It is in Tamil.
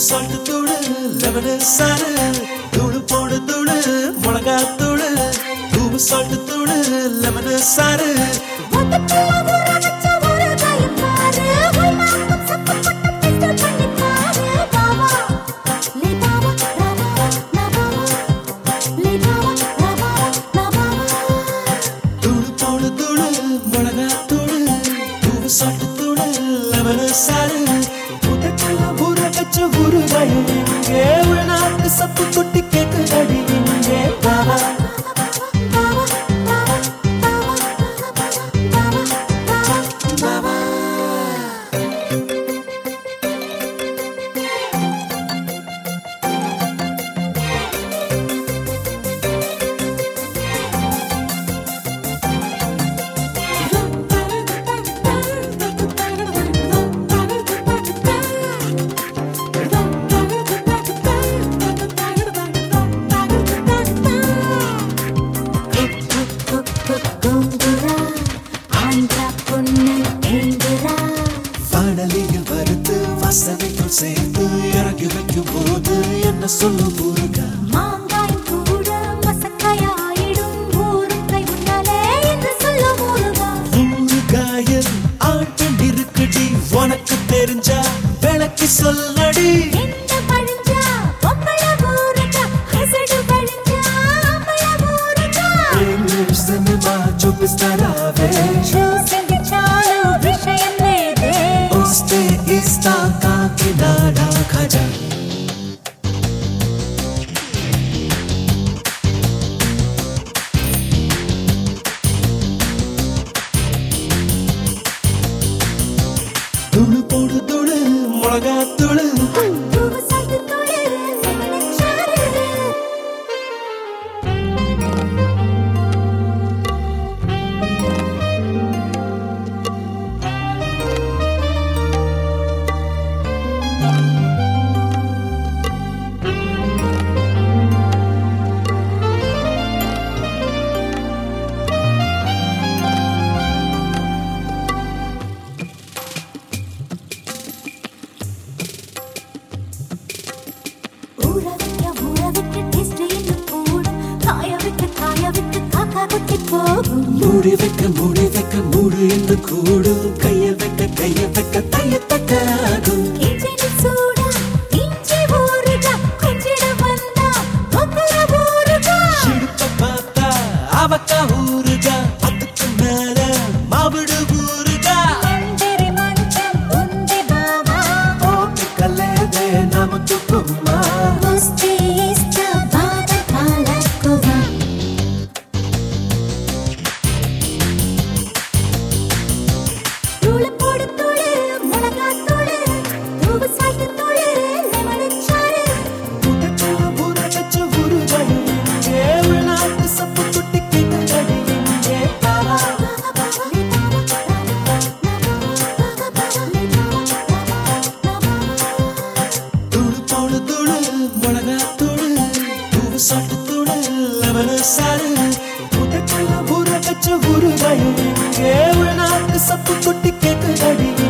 சால்ட் தூளு லெமனு சாறு தூளு போடு தூளு மிளகா தூளு தூவு சால்ட் தூளு லெமனு சாறு தூளு போடு தூளு மிளகா தூளு தூவு சால்ட் தூளு லெமனு சாறு உதட்டல ஊற வச்ச ஊறுகாய் இங்கே உள்நாட்டு சப்பு கொட்டி கேக்குதடி இங்கே பாவா பாவா வானலியில் வறுத்து வசதிக்குள் சேர்த்து இறக்கி வைக்கும் போது என்ன சொல்லும் ஊருகா ஊறுகாயில் ஆட்டம் இருக்குடி உனக்கு தெரிஞ்சா விளக்கி சொல்லடி సినిమా చూపిస్తారావే వస్తే ఇస్తా కాకినాడ ఖజా துளு போடு துளு மிளகா துளு போகும் மூடி வைக்க மூடி வைக்க மூடு என்று கூடு கைய வைக்க கைய வைக்க தையத்தக்க ஆகும் இஞ்சினு சூடா இஞ்சி ஊறுகா கொஞ்சிட வந்தா ஒக்கர ஊறுகா இடுப்ப பார்த்தா அவக்கா ஊருகா அதுக்கு மேல மாவிடு ஊருகா மந்திரி மஞ்சள் உந்தி பாவா ஓட்டு கல்லேதே நமக்கு கும்மா முஸ்தி இஸ்த பாத காலக்குவா தூள போடு தூளு மிளகா தூளு தூவு சாட்டு தூளு லெமன் சாறு உதட்டல ஊற வச்ச ஊறுகாய் இங்கே உள்நாட்டு சப்பு குட்டி கேக்குதடி இங்கே பாவா தூளு போடு தூளு மிளகா தூளு தூவு சாட்டு தூளு லெமனு சாறு உதட்டல ஊற வச்ச ஊறுகாய் இங்கே உள்நாட்டு சப்பு குட்டி கேக்குதடி